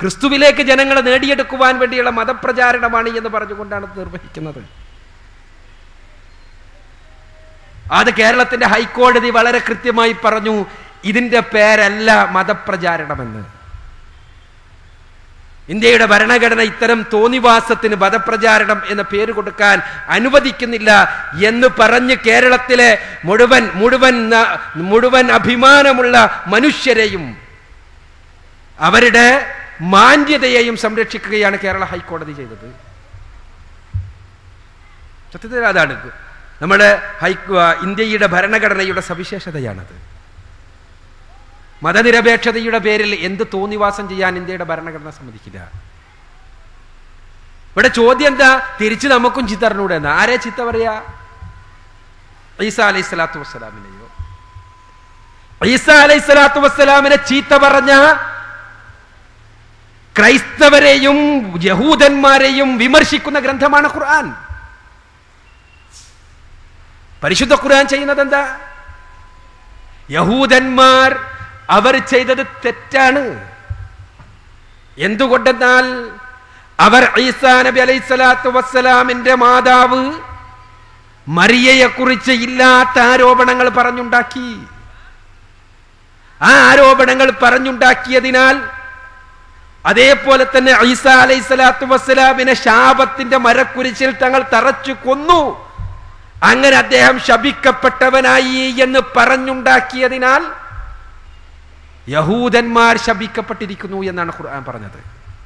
ക്രിസ്തുവിലേക്ക് ജനങ്ങളെ നേടിയെടുക്കുവാൻ വേണ്ടിയുള്ള മതപ്രചാരണമാണ് എന്ന് പറഞ്ഞുകൊണ്ടാണ് ഇത് നിർവഹിക്കുന്നത് അത് കേരളത്തിന്റെ ഹൈക്കോടതി വളരെ കൃത്യമായി പറഞ്ഞു ഇതിന്റെ പേരല്ല മതപ്രചാരണമെന്ന് ഇന്ത്യയുടെ ഭരണഘടന ഇത്തരം തോന്നിവാസത്തിന് മതപ്രചാരണം എന്ന പേര് കൊടുക്കാൻ അനുവദിക്കുന്നില്ല എന്ന് പറഞ്ഞ് കേരളത്തിലെ മുഴുവൻ മുഴുവൻ ന- മുഴുവൻ അഭിമാനമുള്ള മനുഷ്യരെയും അവരുടെ മാന്യതയെയും സംരക്ഷിക്കുകയാണ് കേരള ഹൈക്കോടതി ചെയ്തത് സത്യത്തിൽ അതാണ് നമ്മുടെ ഹൈ ഇന്ത്യയുടെ ഭരണഘടനയുടെ സവിശേഷതയാണത് മതനിരപേക്ഷതയുടെ പേരിൽ എന്ത് തോന്നിവാസം ചെയ്യാൻ ഇന്ത്യയുടെ ഭരണഘടന സമ്മതിക്കില്ല ഇവിടെ ചോദ്യം എന്താ തിരിച്ച് നമുക്കും ചിത്ത അറിഞ്ഞൂടെ എന്ന് ആരെ ചിത്ത പറയാ ഈസ അലൈഹി സ്വലാത്തു വസ്സലാമിനെയോ ഈസ അലൈഹി സ്വലാത്തു വസ്സലാമിനെ ചീത്ത പറഞ്ഞ ക്രൈസ്തവരെയും യഹൂദന്മാരെയും വിമർശിക്കുന്ന ഗ്രന്ഥമാണ് ഖുർആൻ പരിശുദ്ധ ഖുർആൻ ചെയ്യുന്നത് എന്താ യഹൂദന്മാർ അവർ ചെയ്തത് തെറ്റാണ് എന്തുകൊണ്ടെന്നാൽ അവർ ഈസാ നബി അലൈഹി സ്വലാത്തു വസ്സലാമിന്റെ മാതാവ് മറിയയെ കുറിച്ച് ഇല്ലാത്ത ആരോപണങ്ങൾ പറഞ്ഞുണ്ടാക്കി ആ ആരോപണങ്ങൾ പറഞ്ഞുണ്ടാക്കിയതിനാൽ അതേപോലെ തന്നെ ഈസ അലൈഹി സ്വലാത്തു വസ്സലാമിനെ ശാപത്തിന്റെ മരക്കുരിശിൽ തങ്ങൾ തറച്ചു കൊന്നു അങ്ങനെ അദ്ദേഹം ശപിക്കപ്പെട്ടവനായി എന്ന് പറഞ്ഞുണ്ടാക്കിയതിനാൽ യഹൂദന്മാർ ശപിക്കപ്പെട്ടിരിക്കുന്നു എന്നാണ് ഖുർആൻ പറഞ്ഞത്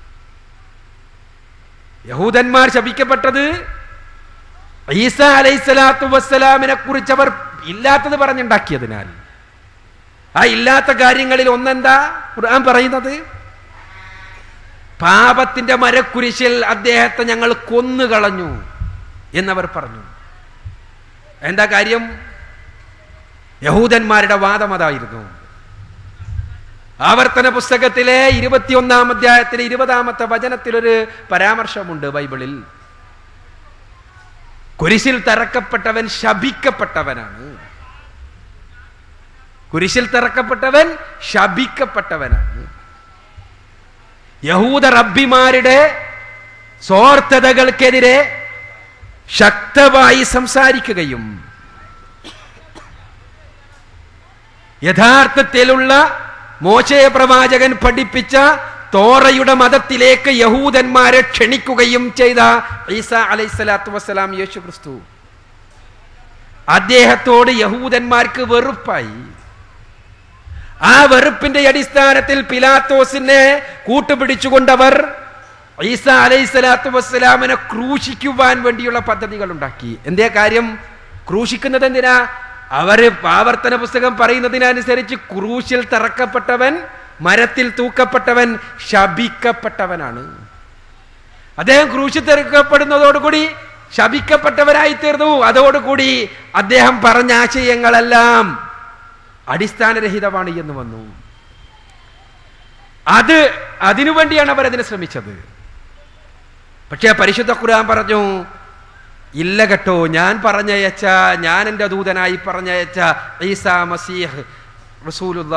യഹൂദന്മാർ ശപിക്കപ്പെട്ടത് ഈസ അലൈഹി സ്വലാത്തു വസ്സലാമിനെ കുറിച്ച് അവർ ഇല്ലാത്തത് പറഞ്ഞുണ്ടാക്കിയതിനാൽ ആ ഇല്ലാത്ത കാര്യങ്ങളിൽ ഒന്നെന്താ ഖുർആൻ പറയുന്നത് പാപത്തിന്റെ മരക്കുരിശിൽ അദ്ദേഹത്തെ ഞങ്ങൾ കൊന്നുകളഞ്ഞു എന്നവർ പറഞ്ഞു എന്താ കാര്യം യഹൂദന്മാരുടെ വാദം അതായിരുന്നു ആവർത്തന പുസ്തകത്തിലെ ഇരുപത്തിയൊന്നാം അധ്യായത്തിലെ ഇരുപതാമത്തെ വചനത്തിൽ ഒരു പരാമർശമുണ്ട് ബൈബിളിൽ കുരിശിൽ തറക്കപ്പെട്ടവൻ ശപിക്കപ്പെട്ടവനാണ് കുരിശിൽ തറക്കപ്പെട്ടവൻ ശപിക്കപ്പെട്ടവനാണ് യഹൂദ റബ്ബിമാരുടെ സ്വാർത്ഥതകൾക്കെതിരെ ശക്തമായി സംസാരിക്കുകയും യഥാർത്ഥത്തിലുള്ള മോശയ പ്രവാചകൻ പഠിപ്പിച്ച തോറയുടെ മതത്തിലേക്ക് യഹൂദന്മാരെ ക്ഷണിക്കുകയും ചെയ്ത ഈസ അലൈഹിസ്സലാത്തു വസ്സലാം യേശു ക്രിസ്തു അദ്ദേഹത്തോട് യഹൂദന്മാർക്ക് വെറുപ്പായി ആ വെറുപ്പിന്റെ അടിസ്ഥാനത്തിൽ പിലാത്തോസിനെ കൂട്ടുപിടിച്ചുകൊണ്ടവർ ഈസ അലൈഹിസ്സലാത്തു വസ്സലാമിനെ ക്രൂശിക്കുവാൻ വേണ്ടിയുള്ള പദ്ധതികൾ ഉണ്ടാക്കി എന്തേ കാര്യം ക്രൂശിക്കുന്നത് എന്തിനാ അവര് ആവർത്തന പുസ്തകം പറയുന്നതിനനുസരിച്ച് ക്രൂശിൽ തറക്കപ്പെട്ടവൻ മരത്തിൽ തൂക്കപ്പെട്ടവൻ ശപിക്കപ്പെട്ടവനാണ് അദ്ദേഹം ക്രൂശിൽ തറക്കപ്പെടുന്നതോടുകൂടി ശപിക്കപ്പെട്ടവരായി തീർന്നു അതോടുകൂടി അദ്ദേഹം പറഞ്ഞ ആശയങ്ങളെല്ലാം അടിസ്ഥാനരഹിതമാണ് എന്ന് വന്നു അത് അതിനുവേണ്ടിയാണ് അവർ അതിനെ ശ്രമിച്ചത് പക്ഷേ പരിശുദ്ധ ഖുർആൻ പറഞ്ഞു ഇല്ല കേട്ടോ ഞാൻ പറഞ്ഞയച്ച ഞാൻ എൻ്റെ ദൂതനായി പറഞ്ഞയച്ച ഈസാ മസീഹ് റസൂലുള്ള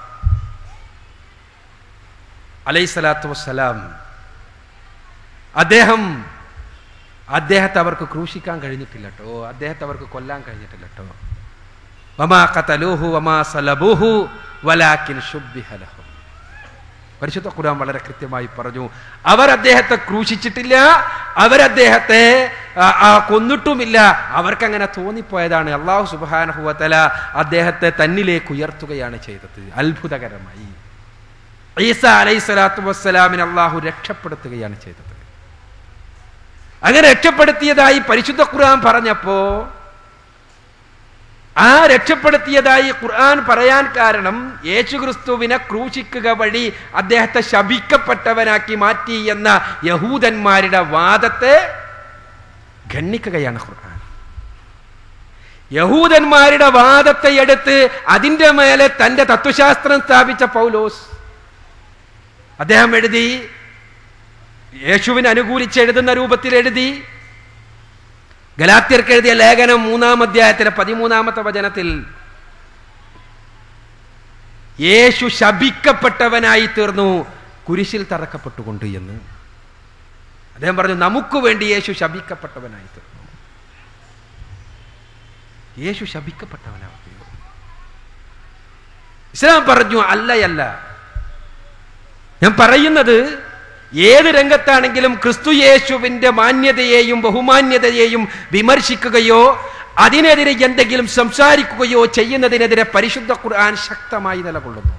അലൈസലാത്തു വസ്സലാം അദ്ദേഹം അദ്ദേഹത്തെ അവർക്ക് ക്രൂശിക്കാൻ കഴിഞ്ഞിട്ടില്ല കേട്ടോ അദ്ദേഹത്തെ അവർക്ക് കൊല്ലാൻ കഴിഞ്ഞിട്ടില്ല കേട്ടോ വമാ ഖതലൂഹു വമാ സലബൂഹു വലാകിൻ ശുബ്ബിഹ ലഹും പരിശുദ്ധ ഖുർആൻ വളരെ കൃത്യമായി പറഞ്ഞു അവർ അദ്ദേഹത്തെ ക്രൂശിച്ചിട്ടില്ല അവരദ്ദേഹത്തെ ആ, ആ, കൊന്നിട്ടുമില്ല അവർക്കങ്ങനെ തോന്നിപ്പോയതാണ് അള്ളാഹു സുബാനഹുവത്തല അദ്ദേഹത്തെ തന്നിലേക്ക് ഉയർത്തുകയാണ് ചെയ്തത് അത്ഭുതകരമായി ഈസ അലൈഹി സ്വലാത്തു വസ്സലാമിനെ അള്ളാഹു രക്ഷപ്പെടുത്തുകയാണ് ചെയ്തത് അങ്ങനെ രക്ഷപ്പെടുത്തിയതായി പരിശുദ്ധ ഖുർആൻ പറഞ്ഞപ്പോ ആ രക്ഷപ്പെടുത്തിയതായി ഖുർആൻ പറയാൻ കാരണം യേശുക്രിസ്തുവിനെ ക്രൂശിക്കുക വഴി അദ്ദേഹത്തെ ശപിക്കപ്പെട്ടവനാക്കി മാറ്റി എന്ന യഹൂദന്മാരുടെ വാദത്തെ ഖണ്ഡിക്കുകയാണ് ഖുർആൻ യഹൂദന്മാരുടെ വാദത്തെ എടുത്ത് അതിന്റെ മേലെ തന്റെ തത്വശാസ്ത്രം സ്ഥാപിച്ച പൗലോസ് അദ്ദേഹം എഴുതി യേശുവിനെ അനുകൂലിച്ച് എഴുതുന്ന രൂപത്തിൽ എഴുതി ഗലാത്യർക്ക് എഴുതിയ ലേഖനം മൂന്നാം അധ്യായത്തിലെ പതിമൂന്നാമത്തെ വചനത്തിൽ യേശു ശപിക്കപ്പെട്ടവനായി തീർന്നു കുരിശിൽ തറക്കപ്പെട്ടുകൊണ്ട് എന്ന് അദ്ദേഹം പറഞ്ഞു നമുക്ക് വേണ്ടി യേശു ശപിക്കപ്പെട്ടവനായി തീർന്നു യേശു ശപിക്കപ്പെട്ടവനാവുകയോ ഇസ്ലാം പറഞ്ഞു അല്ലയല്ല ഞാൻ പറയുന്നത് ഏത് രംഗത്താണെങ്കിലും ക്രിസ്തു യേശുവിന്റെ മാന്യതയെയും ബഹുമാന്യതയെയും വിമർശിക്കുകയോ അതിനെതിരെ എന്തെങ്കിലും സംസാരിക്കുകയോ ചെയ്യുന്നതിനെതിരെ പരിശുദ്ധ ഖുർആൻ ശക്തമായി നിലകൊള്ളുന്നു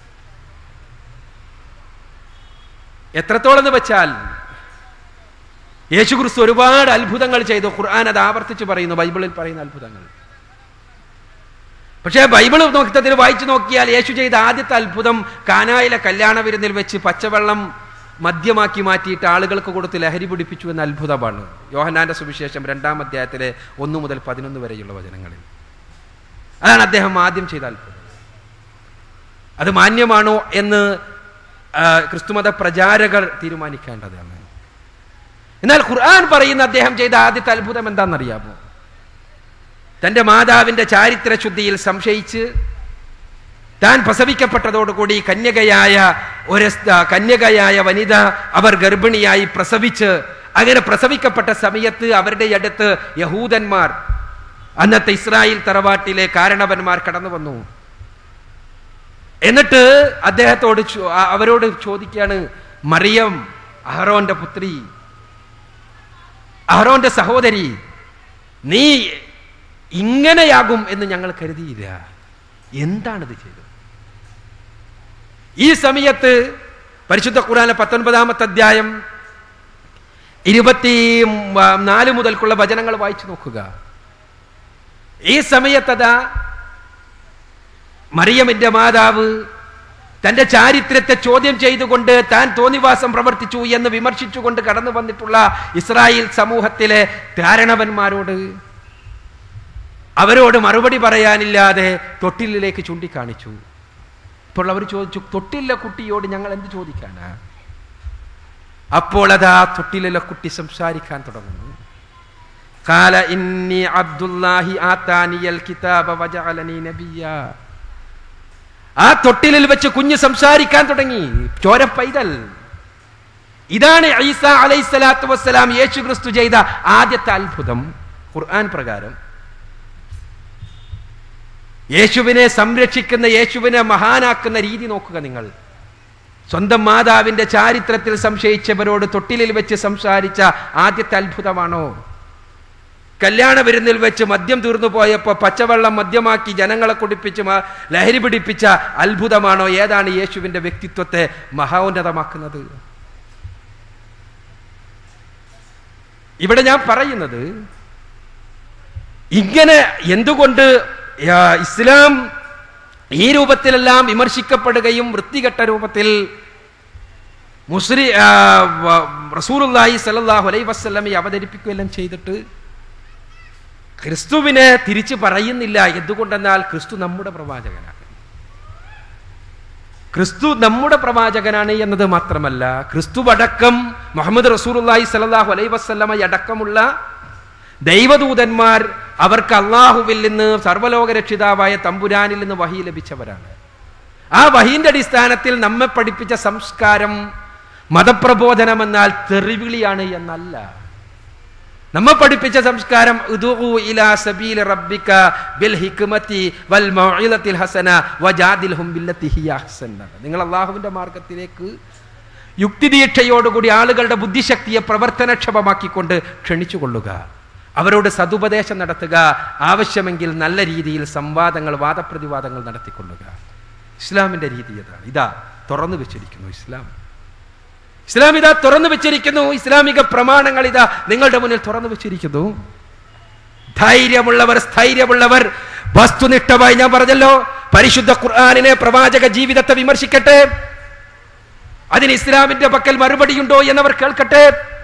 എത്രത്തോളം എന്ന് വെച്ചാൽ യേശു ക്രിസ്തു ഒരുപാട് അത്ഭുതങ്ങൾ ചെയ്തു ഖുർആൻ അത് ആവർത്തിച്ച് പറയുന്നു ബൈബിളിൽ പറയുന്ന അത്ഭുതങ്ങൾ പക്ഷേ ബൈബിൾ നോക്കത്തിൽ വായിച്ചു നോക്കിയാൽ യേശു ചെയ്ത ആദ്യത്തെ അത്ഭുതം കാനായിലെ കല്യാണ വിരുന്നിൽ വെച്ച് പച്ചവെള്ളം മദ്യമാക്കി മാറ്റിയിട്ട് ആളുകൾക്ക് കൊടുത്ത് ലഹരി പിടിപ്പിച്ചു എന്ന അത്ഭുതമാണ് യോഹനാന്റെ സുവിശേഷം രണ്ടാം അധ്യായത്തിലെ ഒന്ന് മുതൽ പതിനൊന്ന് വരെയുള്ള വചനങ്ങളിൽ അതാണ് അദ്ദേഹം ആദ്യം ചെയ്ത അത്ഭുതം അത് മാന്യമാണോ എന്ന് ആ, ക്രിസ്തുമത പ്രചാരകർ തീരുമാനിക്കേണ്ടതാണ് എന്നാൽ ഖുർആൻ പറയുന്ന അദ്ദേഹം ചെയ്ത ആദ്യത്തെ അത്ഭുതം എന്താണെന്നറിയാമോ തന്റെ മാതാവിന്റെ ചാരിത്ര ശുദ്ധിയിൽ സംശയിച്ച് താൻ പ്രസവിക്കപ്പെട്ടതോടുകൂടി കന്യകയായ ഒരു സ്- കന്യകയായ വനിത അവർ ഗർഭിണിയായി പ്രസവിച്ച് അങ്ങനെ പ്രസവിക്കപ്പെട്ട സമയത്ത് അവരുടെ അടുത്ത് യഹൂദന്മാർ അന്നത്തെ ഇസ്രായേൽ തറവാട്ടിലെ കാരണവന്മാർ കടന്നു വന്നു എന്നിട്ട് അദ്ദേഹത്തോട് ചോ- ആ- അവരോട് ചോദിക്കുകയാണ് മറിയം അഹറോന്റെ പുത്രി അഹറോന്റെ സഹോദരി നീ ഇങ്ങനെയാകും എന്ന് ഞങ്ങൾ കരുതിയില്ല എന്താണിത് ചെയ്തത് ഈ സമയത്ത് പരിശുദ്ധ ഖുറാന പത്തൊൻപതാമത്തെ അധ്യായം ഇരുപത്തി നാല് മുതൽക്കുള്ള വചനങ്ങൾ വായിച്ചു നോക്കുക ഈ സമയത്തതാ മറിയമിന്റെ മാതാവ് തന്റെ ചാരിത്രത്തെ ചോദ്യം ചെയ്തുകൊണ്ട് താൻ തോന്നിവാസം പ്രവർത്തിച്ചു എന്ന് വിമർശിച്ചുകൊണ്ട് കടന്നു വന്നിട്ടുള്ള ഇസ്രായേൽ സമൂഹത്തിലെ ധാരണവന്മാരോട് അവരോട് മറുപടി പറയാനില്ലാതെ തൊട്ടിലിലേക്ക് ചൂണ്ടിക്കാണിച്ചു അപ്പോൾ അവർ ചോദിച്ചു തൊട്ടില്ല കുട്ടിയോട് ഞങ്ങൾ എന്ത് ചോദിക്കാനാ അപ്പോൾ അതാ തൊട്ടിലുള്ള കുട്ടി സംസാരിക്കാൻ തുടങ്ങുന്നു കാല ഇന്നി അബ്ദുല്ലാഹി ആത്താനിയൽ കിതാബ വജഅലനി നബിയ്യ ആ തൊട്ടിലിൽ വെച്ച് കുഞ്ഞ് സംസാരിക്കാൻ തുടങ്ങി ചോര പൈതൽ ഇതാണ് ഈസ അലൈഹിസ്സലാത്തു വസ്സലാം യേശു ക്രിസ്തു ചെയ്ത ആദ്യത്തെ അത്ഭുതം ഖുർആൻ പ്രകാരം യേശുവിനെ സംരക്ഷിക്കുന്ന യേശുവിനെ മഹാനാക്കുന്ന രീതി നോക്കുക നിങ്ങൾ സ്വന്തം മാതാവിന്റെ ചാരിത്രത്തിൽ സംശയിച്ചവരോട് തൊട്ടിലിൽ വെച്ച് സംസാരിച്ച ആദ്യത്തെ അത്ഭുതമാണോ കല്യാണ വിരുന്നിൽ വെച്ച് മദ്യം തീർന്നു പോയപ്പോൾ പച്ചവെള്ളം മദ്യമാക്കി ജനങ്ങളെ കുടിപ്പിച്ച് മ- ലഹരി പിടിപ്പിച്ച അത്ഭുതമാണോ ഏതാണ് യേശുവിന്റെ വ്യക്തിത്വത്തെ മഹോന്നതമാക്കുന്നത് ഇവിടെ ഞാൻ പറയുന്നത് ഇങ്ങനെ എന്തുകൊണ്ട് ആ, ഇസ്ലാം ഈ രൂപത്തിലെല്ലാം വിമർശിക്കപ്പെടുകയും വൃത്തികെട്ട രൂപത്തിൽ മുസ്ലി ആ, വ- റസൂലുള്ളാഹി സല്ലല്ലാഹു അലൈഹി വസല്ലമയെ അവതരിപ്പിക്കുകയെല്ലാം ചെയ്തിട്ട് ക്രിസ്തുവിനെ തിരിച്ചു പറയുന്നില്ല എന്തുകൊണ്ടെന്നാൽ ക്രിസ്തു നമ്മുടെ പ്രവാചകനാണ് ക്രിസ്തു നമ്മുടെ പ്രവാചകനാണ് എന്നത് മാത്രമല്ല ക്രിസ്തു അടക്കം മുഹമ്മദ് റസൂലുള്ളാഹി സല്ലല്ലാഹു അലൈഹി വസല്ലമ അടക്കമുള്ള ദൈവദൂതന്മാർ അവർക്ക് അള്ളാഹുവിൽ നിന്ന് സർവ്വലോക രക്ഷിതാവായ തമ്പുരാനിൽ നിന്ന് വഹി ലഭിച്ചവരാണ് ആ വഹീന്റെ അടിസ്ഥാനത്തിൽ നമ്മെ പഠിപ്പിച്ച സംസ്കാരം മതപ്രബോധനം എന്നാൽ തെറിവിളിയാണ് എന്നല്ല നമ്മെ പഠിപ്പിച്ച സംസ്കാരം ഉദുഉ ഇലാ സബീൽ റബ്ബിക ബിൽ ഹിക്മതി വൽ മൗഇലത്തിൽ ഹസന വജാദിൽഹും ബില്ലത്തി ഹിയ അഹ്സൻ എന്നാണ്. നിങ്ങൾ അള്ളാഹുവിന്റെ മാർഗത്തിലേക്ക് യുക്തിദീക്ഷയോടുകൂടി ആളുകളുടെ ബുദ്ധിശക്തിയെ പ്രവർത്തനക്ഷമമാക്കിക്കൊണ്ട് ക്ഷണിച്ചുകൊള്ളുക അവരോട് സതുപദേശം നടത്തുക ആവശ്യമെങ്കിൽ നല്ല രീതിയിൽ സംവാദങ്ങൾ വാദപ്രതിവാദങ്ങൾ നടത്തിക്കൊള്ളുക ഇസ്ലാമിന്റെ രീതി അതാണ് ഇതാ തുറന്നു വെച്ചിരിക്കുന്നു ഇസ്ലാം ഇസ്ലാം ഇതാ തുറന്നു വെച്ചിരിക്കുന്നു ഇസ്ലാമിക പ്രമാണങ്ങൾ ഇതാ നിങ്ങളുടെ മുന്നിൽ തുറന്നു വെച്ചിരിക്കുന്നു ധൈര്യമുള്ളവർ സ്ഥൈര്യമുള്ളവർ വസ്തുനിഷ്ഠമായി ഞാൻ പറഞ്ഞല്ലോ പരിശുദ്ധ ഖുർആാനിനെ പ്രവാചക ജീവിതത്തെ വിമർശിക്കട്ടെ അതിന് ഇസ്ലാമിന്റെ പക്കൽ മറുപടിയുണ്ടോ എന്നവർ കേൾക്കട്ടെ